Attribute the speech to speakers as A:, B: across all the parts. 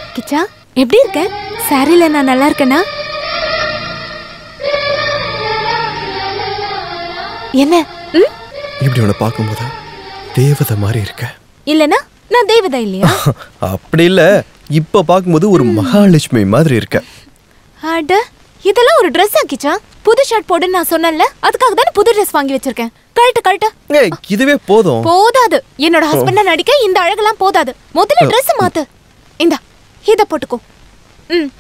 A: கிச்சா எப்படி இருக்க சாரில நான் நல்லா இருக்கேனா என்ன ம்?
B: இப்படி உன்னை பார்க்கும்போது தேவதை மாதிரி இருக்க
A: இல்லனா நான் தேவதா இல்லையா
B: அப்படி இல்ல இப்ப பார்க்கும்போது ஒரு மகாலட்சுமி மாதிரி இருக்க
A: அட இதெல்லாம் ஒரு Dress ஆ கிச்சா புது ஷர்ட் போடுன்னு நான் சொன்னேன்ல அதுக்காக தானே புது Dress வாங்கி வச்சிருக்கேன் கழட்டு கழட்டு
B: ஏய் இதுவே போதும்
A: போதாது என்னோட ஹஸ்பண்ட நடிக்க இந்த அழகெல்லாம் போதாது முதல்ல Dress மாத்து இந்தா இத போட்டுக்கோ ம்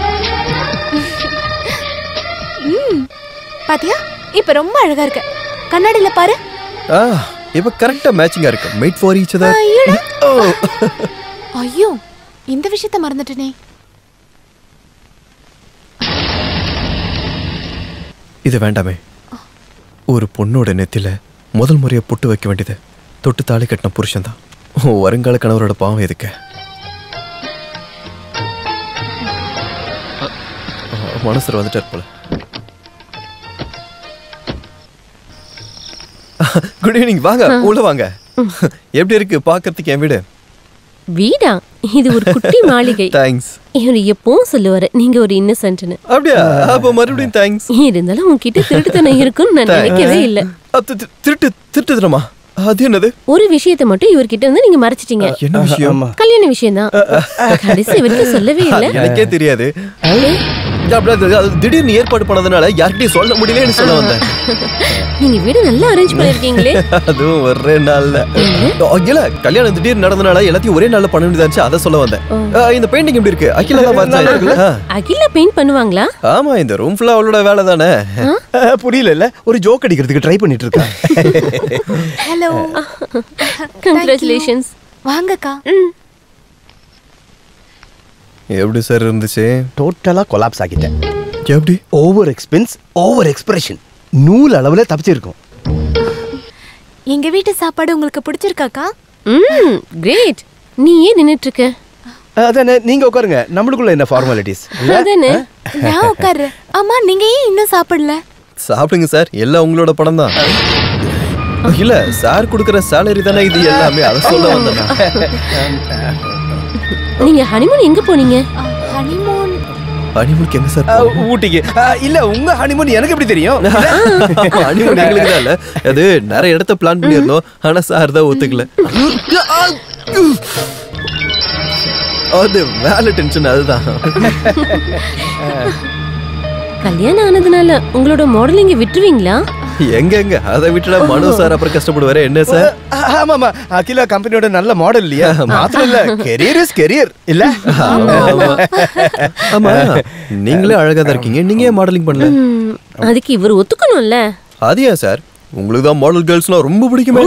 A: ம் பாத்தியா இப்ப ரொம்ப அழகா இருக்க கண்ணாடியில பாரு
B: ஆ இப்ப கரெக்டா மேட்சிங்கா இருக்கு மேட் ஃபார் ஈச் அதர்
A: ஐயடா. ஐயோ இந்த விஷயத்த மறந்துட்டேனே
B: இது வேண்டாமே ஒரு பொண்ணோட நெத்தில முதல் முறையா பொட்டு வைக்க வேண்டியது தொட்டு தாலி கட்டின புருஷன் தான் வருங்கால கணவரோட பாவம் எதுக்கு மனசுல வந்துட்டார் போல குட் ஈவினிங் வாங்க உள்ள வாங்க எப்படி இருக்கு பாக்குறதுக்கு என் வீடு
C: வீடா இது ஒரு குட்டி மாளிகை
B: தேங்க்ஸ்
C: இவர் எப்பவும் சொல்லுவாரு நீங்க ஒரு இன்னசென்ட்னு
B: அப்படியா அப்ப மறுபடியும் தேங்க்ஸ்
C: இருந்தாலும் உன்கிட்ட திருட்டுத்தனம் இருக்குன்னு நான் நினைக்கவே இல்ல
B: திருட்டு திருட்டு தரமா அது என்னது
C: ஒரு விஷயத்தை மட்டும் இவர்கிட்ட இருந்து நீங்க மறைச்சிட்டீங்க
B: என்ன விஷயம்
C: கல்யாண விஷயம் தான் கடைசி வரைக்கும் சொல்லவே இல்ல
B: எனக்கே தெரியாது அப்படி அது- அது திடீர்னு ஏற்பாடு பண்ணதுனால யார்கிட்டயும் சொல்ல முடியலன்னு சொல்ல வந்தேன்
C: நீங்க வீடு நல்லா அரேஞ்ச் பண்ணிருக்கீங்களே
B: அதுவும் ஒரே நாள்ல இல்ல கல்யாணம் திடீர்னு நடந்தனால எல்லாத்தையும் ஒரே நாள்ல பண்ண வேண்டியதா இருந்துச்சு அதை சொல்ல வந்தேன் ஆ, இந்த பெயிண்டிங் எப்படி இருக்கு அகிலா தான் பார்த்தா இருக்குல்ல ஆ.
C: அகிலா பெயிண்ட் பண்ணுவாங்களா
B: ஆமா இந்த ரூம் ஃபுல்லா அவளோட வேலை தானே
D: புரியல இல்ல ஒரு ஜோக் அடிக்கிறதுக்கு ட்ரை பண்ணிட்டு இருக்கேன்
A: ஹலோ
C: கங்க்ராச்சுலேஷன்ஸ்
A: வாங்கக்கா
B: எப்படி சார் இருந்துச்சு
D: டோட்டலா கொலாப்ஸ் ஆகிட்டேன்
B: எப்படி
D: ஓவர் எக்ஸ்பென்ஸ் ஓவர் எக்ஸ்பிரஷன் நூல் அளவுல தப்பிச்சிருக்கும்
A: எங்க வீட்டு சாப்பாடு உங்களுக்கு பிடிச்சிருக்காக்கா
C: ம் கிரேட் நீ ஏன் நின்னுட்டு இருக்க
D: அதானே நீங்க உட்காருங்க நம்மளுக்குள்ள என்ன ஃபார்மாலிட்டிஸ்
C: அதானே
A: நான் உட்கார்றேன் ஆமா நீங்க ஏன் இன்னும் சாப்பிடல
B: சாப்பிடுங்க சார் எல்லாம் உங்களோட படம் தான் இல்ல சார் கொடுக்குற சேலரி தானே இது எல்லாமே அதை சொல்ல வந்தேன் நான்.
C: நீங்க ஹனிமூன் எங்க போனீங்க
A: ஹனிமூன்
B: ஹனிமூனுக்கு எங்க சார்
D: அஹ், ஊட்டிக்கு அஹ், இல்ல உங்க ஹனிமூன் எனக்கு எப்படி தெரியும்
B: ஹனிமூன் எங்களுக்கு தான் இல்ல அது நிறைய இடத்த பிளான் பண்ணியிருந்தோம் ஆனா சார் தான் ஒத்துக்கல அது வேலை டென்ஷன் அதுதான்
C: கல்யாணம் ஆனதுனால உங்களோட மாடலிங்க விட்டுருவீங்களா
B: எங்க எங்க அதை விட்டுல மனு சார் அப்புறம் கஷ்டப்படுவாரு என்ன சார்
D: அஹ், ஆமாமா அகிலா கம்பெனியோட நல்ல மாடல் இல்லையா மாத்திரம் இல்ல கெரியர் இஸ் கெரியர் இல்ல
B: ஆமா நீங்களே அழகா தான் இருக்கீங்க நீங்க ஏன் மாடலிங் பண்ணல
C: ம், அதுக்கு இவர் ஒத்துக்கணும்ல
B: அது ஏன் சார் உங்களுக்கு தான் மாடல் கேர்ள்ஸ்லாம் ரொம்ப பிடிக்குமே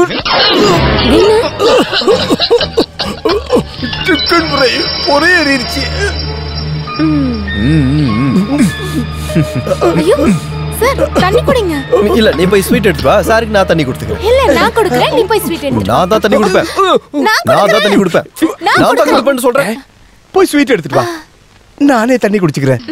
D: சிக்கன் ஃப்ரை ஒரே ஏறிடுச்சு
B: ம், ம், ம்.
A: ஐயோ சார் தண்ணி குடிங்க
B: இல்ல நீ போய் ஸ்வீட் எடுத்து வா சாருக்கு நான் தண்ணி கொடுத்துக்கிறேன்
A: இல்ல நான் கொடுக்குறேன் நீ போய் ஸ்வீட் எடுத்து
B: நான் தான் தண்ணி கொடுப்பேன்
A: நான்
B: நான் தான் தண்ணி கொடுப்பேன்
A: நான்
B: நான் தான் கொடுப்பேன்னு சொல்றேன்
D: போய் ஸ்வீட் எடுத்துட்டு வா நானே தண்ணி குடிச்சுக்கிறேன்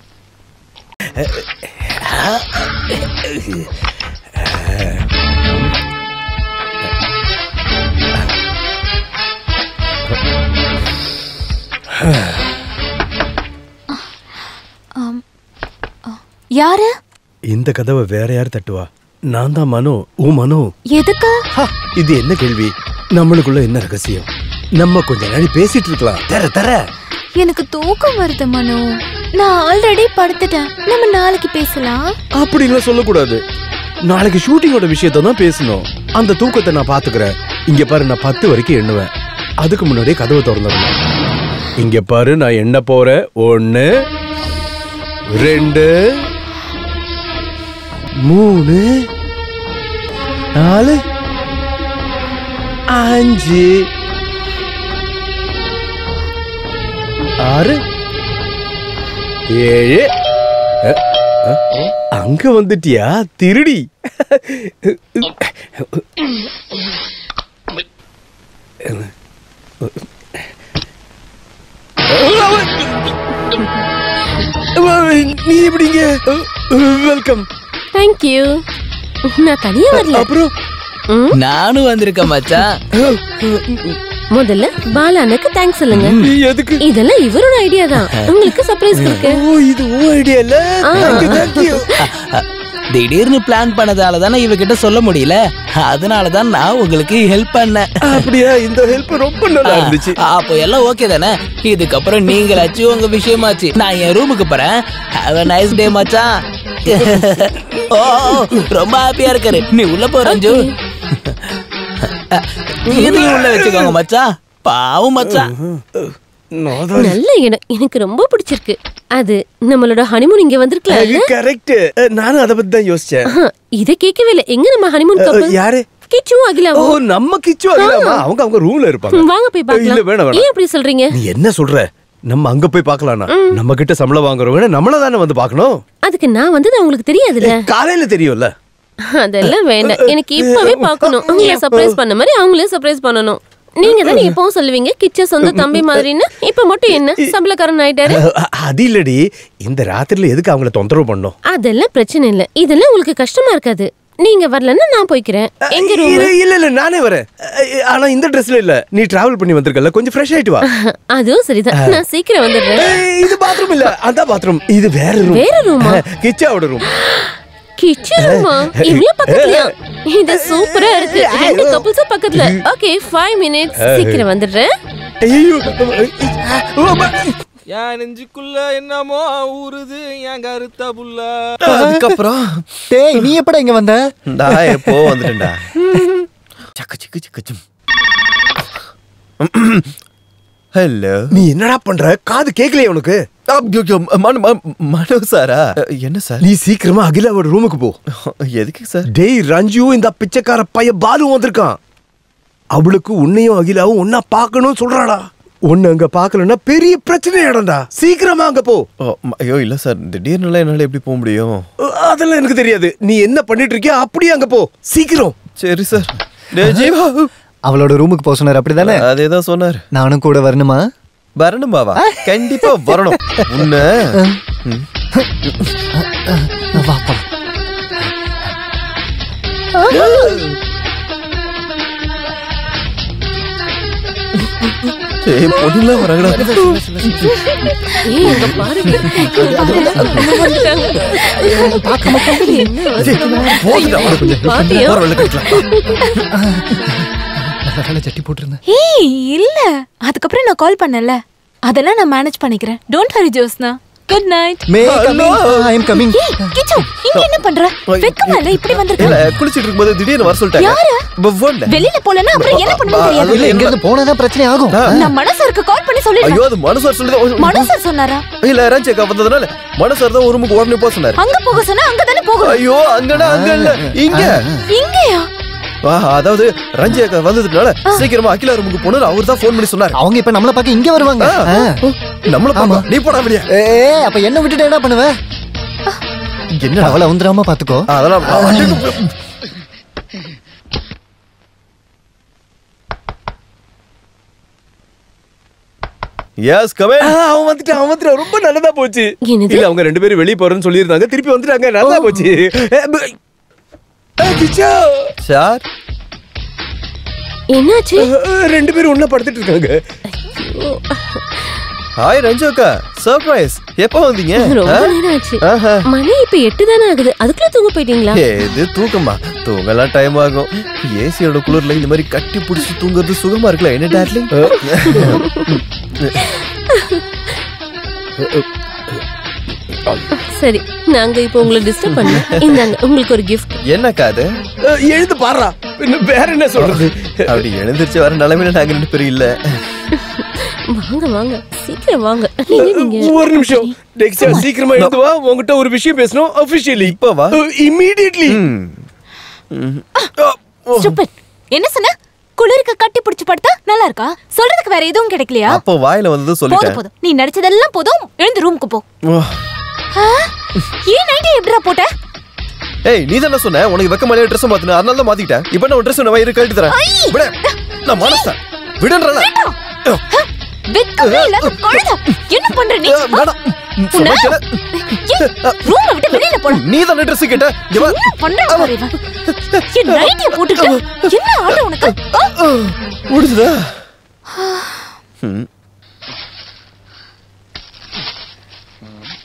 A: யாரு
D: இந்த கதவை வேற யார் தட்டுவா நான் தான் மனோ ஓ மனோ
A: எதுக்கு
D: ஹா, இது என்ன கேள்வி நம்மளுக்குள்ள என்ன ரகசியம் நம்ம கொஞ்ச நாள் பேசிட்டு இருக்கலாம் தர தர
A: எனக்கு தூக்கம் வருது மனு நான் ஆல்ரெடி படுத்துட்டேன் நம்ம நாளைக்கு பேசலாம்
D: அப்படிலாம் சொல்லக்கூடாது நாளைக்கு ஷூட்டிங்கோட விஷயத்த தான் பேசணும் அந்த தூக்கத்தை நான் பாத்துக்கிறேன் இங்க பாரு நான் பத்து வரைக்கும் எண்ணுவேன் அதுக்கு முன்னாடியே கதவை திறந்துடணும் இங்க பாரு நான் எண்ண போறேன் ஒன்னு ரெண்டு மூணு நாலு அஞ்சு ஆறு ஏழு அ, அ, அங்க வந்துட்டியா திருடி நீ எப்படிங்க வெல்கம்
C: தேங்க்யூ நான் தனியா வரல
D: அப்புறம்
C: ம்,
E: நானும் வந்திருக்கேன் மச்சான்
C: முதல்ல பாலானுக்கு தேங்க்ஸ் சொல்லுங்க
D: நீ எதுக்கு
C: இதெல்லாம் இவரோட ஐடியா தான் உங்களுக்கு சர்ப்ரைஸ் இருக்கு
D: ஓ இது ஓ ஐடியா இல்ல Thank you, thank you.
E: திடீர்னு பிளான் பண்ணதால தானே இவகிட்ட சொல்ல முடியல அதனால தான் நான் உங்களுக்கு ஹெல்ப் பண்ணேன்
D: அப்படியா இந்த ஹெல்ப் ரொம்ப நல்லா இருந்துச்சு
E: அப்போ எல்லாம் ஓகே தானே இதுக்கப்புறம் நீங்களாச்சு உங்க விஷயமாச்சு நான் என் ரூமுக்கு போறேன் ஹாவ் a நைஸ் டே மச்சான் ஓ ரொம்ப ஹாப்பியா இருக்காரு நீ உள்ள போ ரஞ்சு இதையும் உள்ள வச்சுக்கோங்க மச்சான் பாவம் மச்சான்
C: நல்ல இடம் எனக்கு ரொம்ப பிடிச்சிருக்கு அது நம்மளோட ஹனிமூன் இங்க வந்திருக்கல
D: கரெக்ட் நானும் அத பத்தி தான் யோசிச்சேன்
C: இத கேட்கவே இல்ல எங்க நம்ம ஹனிமூன்
D: அஹ்,
C: கப்பல்
D: யாரு
C: கிச்சு
D: ஓ
C: அகிலாவும்
D: நம்ம கிச்சு அகிலாமா அவங்க அவங்க ரூம்ல இருப்பாங்க
C: வாங்க போய்
D: இல்ல
C: பார்க்கலாம்
D: வேணாம் வேணாம்
C: ஏன் அப்படி சொல்றீங்க
D: நீ என்ன சொல்ற நம்ம அங்க போய் பார்க்கலாம்னா நம்ம கிட்ட சம்பளம் வாங்குறவங்க நம்மள தானே வந்து பார்க்கணும்
C: அதுக்கு நான் வந்தது உங்களுக்கு தெரியாதுல்ல
D: காலையில தெரியும்ல
C: அதெல்லாம் வேண்டாம் எனக்கு இப்பவே பார்க்கணும் உங்களை சர்ப்ரைஸ் பண்ண மாதிரி அவங்களையும் சர்ப்ரைஸ் பண்ணணும் நீங்க தானே எப்பவும் சொல்லுவீங்க கிச்ச சொந்த தம்பி மாதிரின்னு இப்ப மட்டும் என்ன சம்பளக்காரன் ஆயிட்டாரு
D: அஹ், அது இல்லடி இந்த ராத்திரில எதுக்கு அவங்கள தொந்தரவு பண்ணோம்
C: அதெல்லாம் பிரச்சனை இல்ல இதெல்லாம் உங்களுக்கு கஷ்டமா இருக்காது நீங்க வரலன்னா நான் போய்க்கிறேன் எங்க ரூம்
D: இல்ல இல்ல இல்ல நானே வரேன் அஹ், ஆனா இந்த ட்ரெஸ்ல இல்ல நீ டிராவல் பண்ணி வந்திருக்கல கொஞ்சம் ஃப்ரெஷ் ஆயிட்டு வா
C: அதுவும் சரிதான் நான் சீக்கிரம் வந்துடுறேன்
D: ஏய், இது பாத்ரூம் இல்ல அதான் பாத்ரூம் இது வேற ரூம்
C: வேற ரூமா
D: கிச்சாவோட ரூம்
C: கிச்சன் ரூமா இவ்ளோ பக்கத்துலயா இது சூப்பரா இருக்கு ரெண்டு கப்புள்ஸும் பக்கத்துல ஓகே ஃபைவ் மினிட்ஸ் சீக்கிரம் வந்துடுறேன்
D: ஐயோ
F: என் நெஞ்சுக்குள்ள என்னமோ ஊறுது என் கருத்த புள்ள
B: அதுக்கப்புறம்
G: டேய் நீ எப்படா இங்க வந்த
B: நான் எப்போ வந்துட்டேன்டா சக்கு சிக்கு சிக்கு சிம் ஹலோ
D: நீ என்னடா பண்ற காது கேக்கலையே உனக்கு
B: மனு ம- மனு சாரா என்ன சார்
D: நீ சீக்கிரமா அகிலாவோட ரூமுக்கு போ
B: எதுக்கு சார்
D: டேய் ரஞ்சு இந்த பிச்சைக்கார பையன் பாலு வந்திருக்கான் அவளுக்கு உன்னையும் அகிலாவும் ஒன்னா பார்க்கணும் சொல்றாடா உன்னை அங்க பார்க்கலன்னா பெரிய பிரச்சனை இடம்டா சீக்கிரமா அங்க போ
B: ஓ, ம- ஐயோ இல்ல சார் திடீர்னுலாம் என்னால எப்படி போக முடியும்
D: அஹ், அதெல்லாம் எனக்கு தெரியாது நீ என்ன பண்ணிட்டு இருக்கியோ அப்படியே அங்க போ சீக்கிரம்
B: சரி சார் டேய் ஜீவா
G: அவளோட ரூமுக்கு போக சொன்னார் அப்படிதானே
B: அதேதான் சொன்னார்
G: நானும் கூட வரணுமா
B: வரணும் பாவா கண்டிப்பா வரணும் உன்ன ம்.
G: வா போலாம்
B: ஏய் பொண்ணுலாம் வராங்கடா
C: ஏய் இங்க பாருங்க வந்துட்டாங்க. என்ன
B: ஜி, போதுடா, அவனை கொஞ்சம்
C: பாத்தியா?
B: போற வழியில கட்டலாம்.
G: நல்ல வேலை ஜட்டி போட்டிருந்தேன்
A: ஏய் இல்ல அதுக்கப்புறம் நான் கால் பண்ணல அதெல்லாம் நான் மேனேஜ் பண்ணிக்கிறேன் don't hurry Josna good night
G: மே கமிங் ஐ அம் கமிங்
A: ஏய் கிச்சு இங்க என்ன பண்ற வெக்கமா இல்ல இப்படி
B: இல்ல
A: வந்திருக்க
B: குளிச்சிட்டு இருக்கும்போது திடீர்னு வர சொல்லிட்டாங்க
A: யாரு?
B: ப- போன்ல.
A: வெளியில போலனா அப்புறம் என்ன பண்ணுன்னு தெரியாது
G: இல்ல எங்க இருந்து போனாதான் பிரச்சனை ஆகும்
A: நான் மனசருக்கு கால் பண்ணி
B: ஐயோ
A: சொல்லிடுறேன்
B: அது மனசார் சொல்லிதான்
A: மனு சார் சொன்னாரா
B: இல்ல ரஞ்சேக்கா வந்ததுனால மனசார் தான் ஒரு ரூமுக்கு உடனே போக சொன்னாரு
A: அங்க போக சொன்னா அங்க தானே போகணும்
B: ஐயோ அங்கடா அங்க இல்ல இங்க
A: இங்கயா
B: ஆ, அதாவது ரஞ்சி அக்கா வந்ததுனால சீக்கிரமா அகிலா ரூமுக்கு போனது அவர் தான் ஃபோன் பண்ணி சொன்னாரு
G: அவங்க இப்ப நம்மள பார்க்க இங்க வருவாங்க
B: ஆ.
G: ஆ.
B: நம்மள பாமா நீ போடா வெளிய
G: ஏ அப்ப என்ன விட்டுட்டு என்ன பண்ணுவ
B: என்ன
G: அவளை வந்துடாம பாத்துக்கோ
B: அதெல்லாம் எஸ் கமே
D: ஆ, அவன் வந்துட்டான் அவன் வந்துட்டான் ரொம்ப நல்லதா போச்சு
C: என்னது?
D: இல்ல அவங்க ரெண்டு பேரும் வெளிய போறேன்னு சொல்லியிருந்தாங்க திருப்பி வந்துட்டாங்க நல்லா போச்சு ஏ, ப- ஏ, கிச்சா
B: சார்
C: என்னாச்சு
D: அஹ், ரெண்டு பேரும் ஒண்ணா படுத்துட்டு இருக்காங்க
B: ஹாய் ரஞ்சு அக்கா சர்ப்ரைஸ் எப்போ வந்தீங்க
C: ரொம்ப
B: ஆ?
C: நேரம் ஆச்சு
B: ஆஹா.
C: மணி இப்ப எட்டு தானே ஆகுது அதுக்குள்ள தூங்க போயிட்டீங்களா
B: இது தூக்கமா தூங்கலாம் டைம் ஆகும் ஏசியோட குளிர்ல இந்த மாதிரி கட்டி பிடிச்சி தூங்குறது சுகமா இருக்குல்ல என்ன டார்லிங்
C: சரி நாங்க இப்ப உங்களை டிஸ்டர்ப் பண்ண இந்தாங்க உங்களுக்கு ஒரு கிஃப்ட்
B: என்னக்கா அது
D: அஹ், எழுந்து பாடுறா பின்ன வேற என்ன சொல்றது
B: அப்படி எழுந்திருச்சு வர நிலைமையில நாங்க ரெண்டு பேரும் இல்ல
C: வாங்க வாங்க சீக்கிரம் வாங்க நீங்க நீங்க
D: ஒரு நிமிஷம் டெக்ஸா சீக்கிரமா எழுந்து வா உன்கிட்ட ஒரு விஷயம் பேசணும் அபிஷியலி
B: இப்ப வா.
D: இம்மீடியட்லி
A: ஸ்டூபிட் என்ன சொன்ன குளிருக்கு கட்டி பிடிச்சு படுத்தா நல்லா இருக்கா சொல்றதுக்கு வேற எதுவும் கிடைக்கலையா
B: அப்போ வாயில வந்தது
A: போதும்
B: சொல்லிட்டேன்
A: போதும் நீ நடிச்சதெல்லாம் போதும் எழுந்து ரூமுக்கு போ
B: ஓ.
A: ஆ? ஏன் நைட்டி எப்படிடா போட்ட
B: ஏய் நீ தானே சொன்ன உனக்கு வெக்க மலையா ட்ரெஸ் மாத்தின அதனால தான் மாத்திக்கிட்டேன் இப்போ நான் ட்ரெஸ் நான் வயிறு கழட்டி தரேன் விட நான் மனசா விடுன்றல
A: வெக்கமே இல்லாத கழுதை என்ன பண்ற நீ
B: வேணாம்
A: உன்னை-
B: சமைக்கல.
A: ரூம் விட்டு வெளியில போட
B: நீ தானே ட்ரெஸ் கேட்ட இங்க வா.
A: என்ன பண்ற பாரு இவன். என் நைட்டிய போட்டுக்கிட்டு என்ன ஆட்டம் உனக்கு ஆ?
B: முடிஞ்சுதா ம்